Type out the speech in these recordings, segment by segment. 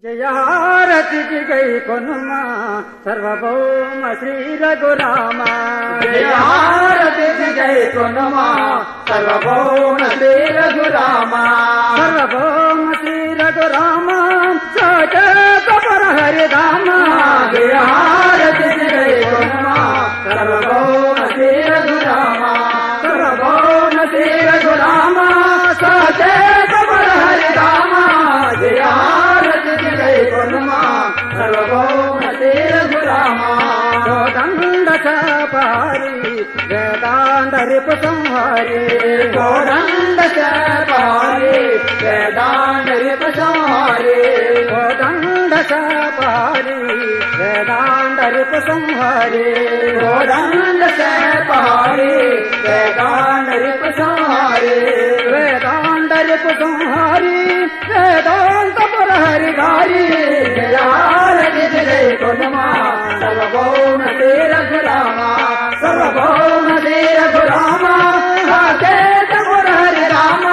జయారతికి గై కొనుమా సర్వభౌమ శ్రీ రఘురామ జయారతికి జై కొనుమా సర్వభౌమ శ్రీ రఘురామ సర్వభౌమ శ్రీ రఘురామ సాకేత పర హరిరామ జయారతికి జై కొనుమా సర్వభౌమ శ్రీ రఘురామ సర్వభౌమ శ్రీ రఘురామ సచేత పర హరి రామ జయారతికి జై కొనుమా సర్వభౌమ శ్రీ రఘురామ కోదండ చాపారి వేదాంత రిపు సంహారి కోదండ శాపారి వేదాంత రిప సంహారి కోదండ చాపారి వేదాంత రిపు సంహారి కోదండ శాపారి వేదాంత రిప సంహారి వేదాంత రిపు సంహారి వేదాంత పురహరి గారి జయారతి జయ కొనుమా సర్వభౌమ శ్రీ రఘురామ సర్వభౌమ శ్రీ రఘురామ సాకేత మురహరి రామ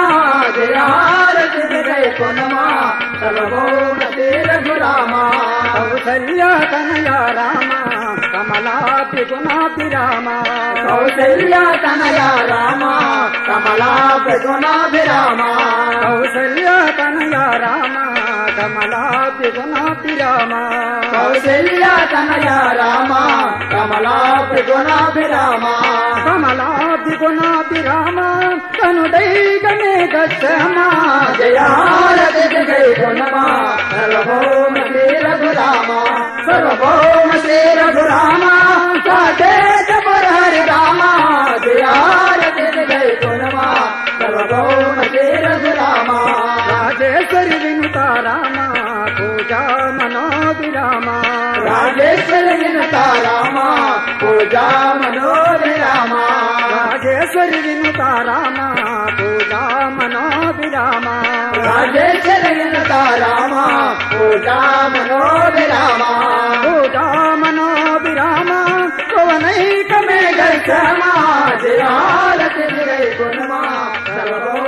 జయారతి జయ కొనుమా సర్వభౌమ శ్రీ రఘురామ కౌసల్య తనయ రామ కమలాపి గుణాపి రామ కౌశల్య తనయ రామ కమలా ప్రగుణాభిరామ కౌసల్య తనయ రామ కమలాపి గుణాపి రామ కౌశల్య తనయ రామ కమలా ప్రగుణాభిరామ కమలాపి గుణాపి రామ కనుడై గణే గచ్చమ జయారతి జయ గుణమా సర్వభౌమ శ్రీ రఘురామ సర్వభౌమ శ్రీ రఘురామ సాకేత హరి రామ జయారతి జయ గుణమా సర్వభౌమ శ్రీ రఘురామ రాజేశ్వరి వినుత రామ పూజా మనోభిరామ రాజేశ్వరి వినుత రామ పూజా మనోభిరామ రాజేశ్వరి వినుత రామ పూజా మనోభిరామ రాజేశ్వరి వినుత రామ పూజా మనోభిరామ పూజా మనోభిరామ పవనైకమే గర్భమా జయారతి జయ గుణమా సర్వభౌమ